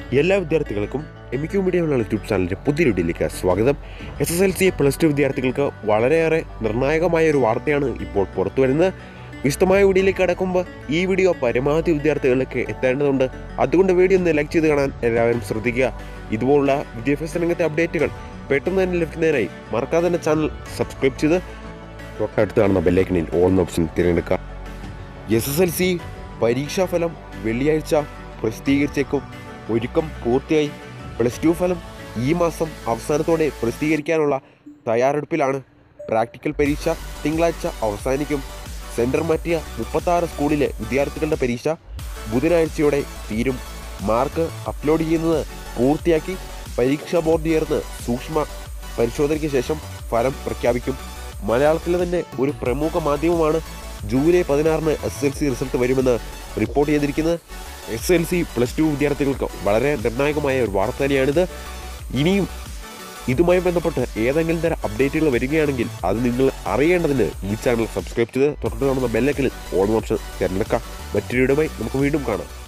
എല്ലാ വിദ്യാർത്ഥികൾക്കും M Q media എന്നുള്ള യൂട്യൂബ് ചാനലിൻ്റെ പുതിയൊരു വീഡിയോയിലേക്ക് സ്വാഗതം S S L C plus two വിദ്യാർത്ഥികൾക്ക് വളരെയേറെ നിർണായകമായ ഒരു വാർത്തയാണ് ഇപ്പോൾ പുറത്തു വരുന്നത് വിശദമായ വീഡിയോയിലേക്ക് കടക്കുമ്പോൾ ഈ വീഡിയോ പരമാവധി വിദ്യാർത്ഥികളിലേക്ക് എത്തേണ്ടതുണ്ട് അതുകൊണ്ട് വീഡിയോ ഒന്ന് ലൈക്ക് ചെയ്ത് കാണാൻ എല്ലാവരും ശ്രദ്ധിക്കുക ഇതുപോലുള്ള വിദ്യാഭ്യാസ രംഗത്തെ അപ്ഡേറ്റുകൾ പെട്ടെന്ന് തന്നെ ലഭിക്കുന്നതിനായി മറക്കാതെ തന്നെ ചാനൽ സബ്സ്ക്രൈബ് ചെയ്ത് തൊട്ടടുത്ത് കാണുന്ന ബെല്ലൈക്കണിൽ ഓൺ ഓപ്ഷൻ തിരഞ്ഞെടുക്കുക എസ് എസ് എൽ സി പരീക്ഷാഫലം വെള്ളിയാഴ്ച പ്രസിദ്ധീകരിച്ചേക്കും ഒരുക്കം പൂർത്തിയായി പ്ലസ് ടു ഫലം ഈ മാസം അവസാനത്തോടെ പ്രസിദ്ധീകരിക്കാനുള്ള തയ്യാറെടുപ്പിലാണ് പ്രാക്ടിക്കൽ പരീക്ഷ തിങ്കളാഴ്ച അവസാനിക്കും സെൻറ്റർ മാറ്റിയ മുപ്പത്താറ് സ്കൂളിലെ വിദ്യാർത്ഥികളുടെ പരീക്ഷ ബുധനാഴ്ചയോടെ തീരും മാർക്ക് അപ്ലോഡ് ചെയ്യുന്നത് പൂർത്തിയാക്കി പരീക്ഷാ ബോർഡ് ചേർന്ന് സൂക്ഷ്മ പരിശോധനയ്ക്ക് ശേഷം ഫലം പ്രഖ്യാപിക്കും മലയാളത്തിലെ തന്നെ ഒരു പ്രമുഖ മാധ്യമമാണ് ജൂലൈ പതിനാറിന് എസ് എൽ സി റിസൾട്ട് വരുമെന്ന് റിപ്പോർട്ട് ചെയ്തിരിക്കുന്നത് S L C plus two വിദ്യാർത്ഥികൾക്ക് വളരെ നിർണായകമായ ഒരു വാർത്ത തന്നെയാണിത് ഇനിയും ഇതുമായി ബന്ധപ്പെട്ട് ഏതെങ്കിലും തരം അപ്ഡേറ്റുകൾ വരികയാണെങ്കിൽ അത് നിങ്ങൾ അറിയേണ്ടതിന് ഈ ചാനൽ സബ്സ്ക്രൈബ് ചെയ്ത് തൊട്ടടുത്ത് കാണുന്ന ബെല്ലൈക്കനിൽ ഓൺ ഓപ്ഷൻ തിരഞ്ഞെടുക്കാം മറ്റൊരു വീഡിയോയുമായി നമുക്ക് വീണ്ടും കാണാം